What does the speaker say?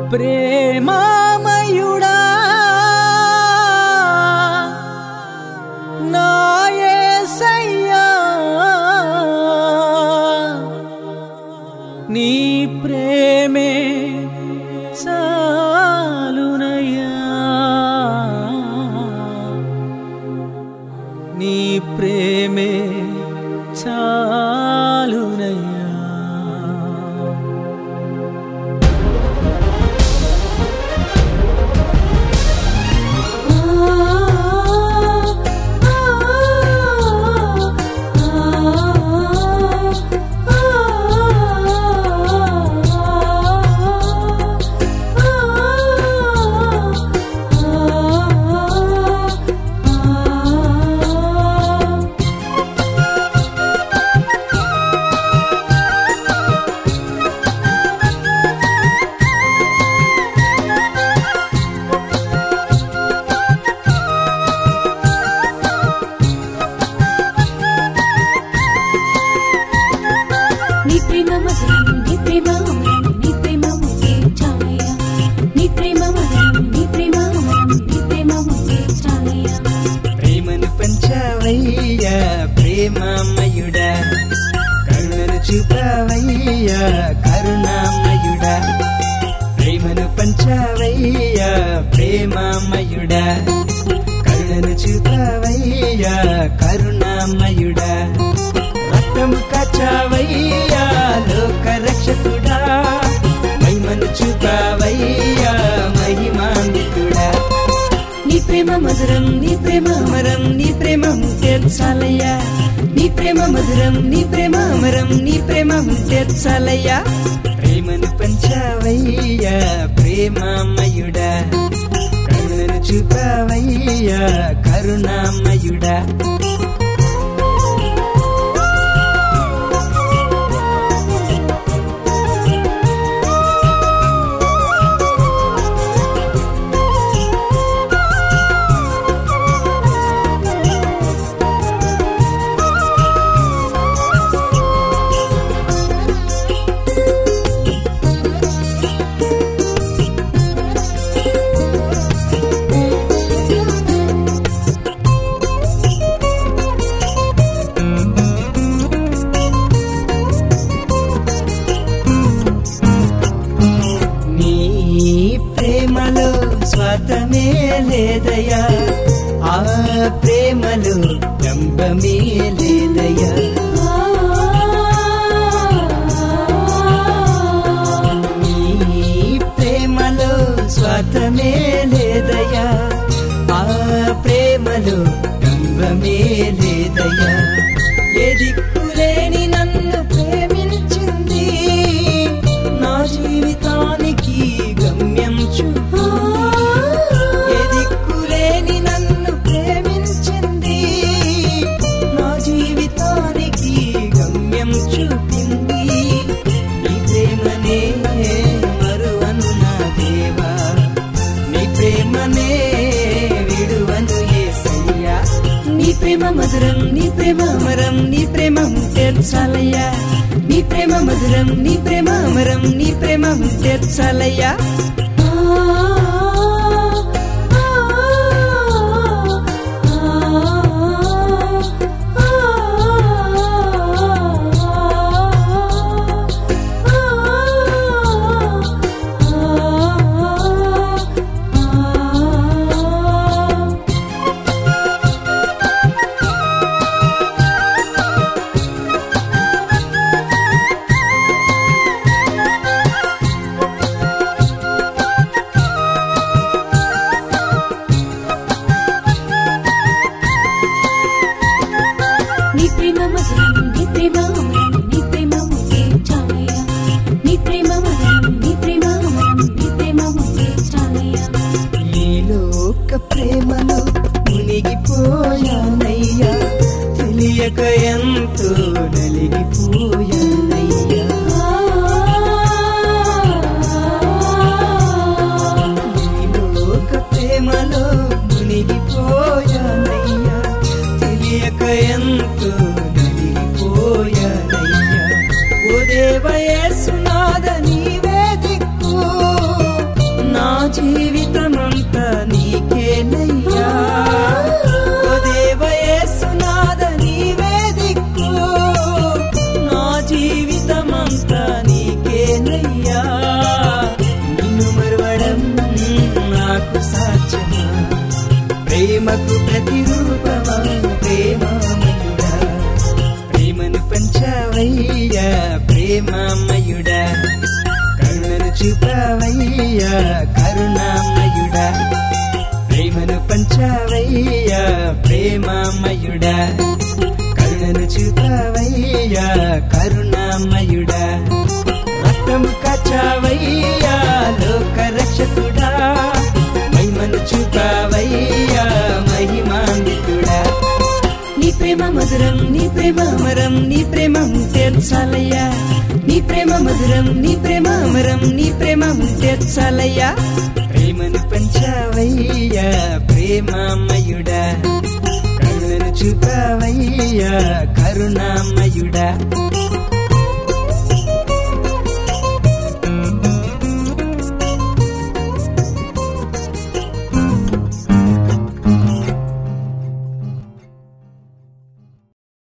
ప్రేమామయుడా నా యేసయ్యా నీ ప్రేమే చాలునయ్యా నీ ప్రేమే చాలునయ్యా నీ ప్రేమ మధురం నీ ప్రేమ అమరం నీ ప్రేమ ముకే ఛాయ నీ ప్రేమ మధురం నీ ప్రేమ అమరం నీ ప్రేమ ముకే ఛాయ ప్రేమను పంచావయ్యా ప్రేమామయుడా కరుణను చూపావయ్యా కరుణామయుడా ప్రేమను పంచావయ్యా ప్రేమామయుడా కరుణను చూపావయ్యా కరుణామయుడా రక్తము కచావయ్యా లోక రక్షకుడా మహిమను చూపావయ్యా మహిమాన్వితుడా నీ ప్రేమ మధురం నీ ప్రేమ అమరం నీ ప్రేమ తీర్చాలయ్యా నీ ప్రేమ మధురం నీ ప్రేమ అమరం నీ ప్రేమ తీర్చాలయ్యా ప్రేమను పంచావయ్యా ప్రేమామయుడా కరుణను చూపావయ్యా కరుణామయుడా నీ ప్రేమలో స్వాతమే లేదయ్యా ఆ ప్రేమలో డంబమే లేదయ్యా నీ ప్రేమలో స్వాతమే లేదయ్యా ఆ ప్రేమలో డంబమే లేదయ్యా ఏ దిక్కులేని నన్ను ప్రేమించింది నా జీవితానికి గమ్యం చూపు ఏ దిక్కులేని నన్ను ప్రేమించింది నా జీవితానికి గమ్యం చూపింది నీ ప్రేమనే మరువను నా దేవా నీ ప్రేమనే విడువను యేసయ్యా నీ ప్రేమ మధురం నీ ప్రేమ అమరం నీ ప్రేమ తీర్చాలయ్యా నీ ప్రేమ మధురం నీ ప్రేమ అమరం నీ ప్రేమ తీర్చాలయ్యా ఆ చూపావయ్యా కరుణామయుడా ప్రేమను పంచావయ్యా ప్రేమామయుడా కరుణను చూపావయ్యా కరుణామయుడా రక్తము కచావయ్యా లోక రక్షకుడా మహిమను చూపావయ్యా మహిమాన్వితుడా నీ ప్రేమ మధురం నీ ప్రేమ అమరం నీ ప్రేమ ఉంటే చాలయ్యా నీ ప్రేమ మధురం నీ ప్రేమ అమరం నీ ప్రేమ ఉంటే చాలయ్యా ప్రేమను పంచావయ్యా ప్రేమామయుడా కరుణను చూపావయ్యా కరుణామయుడా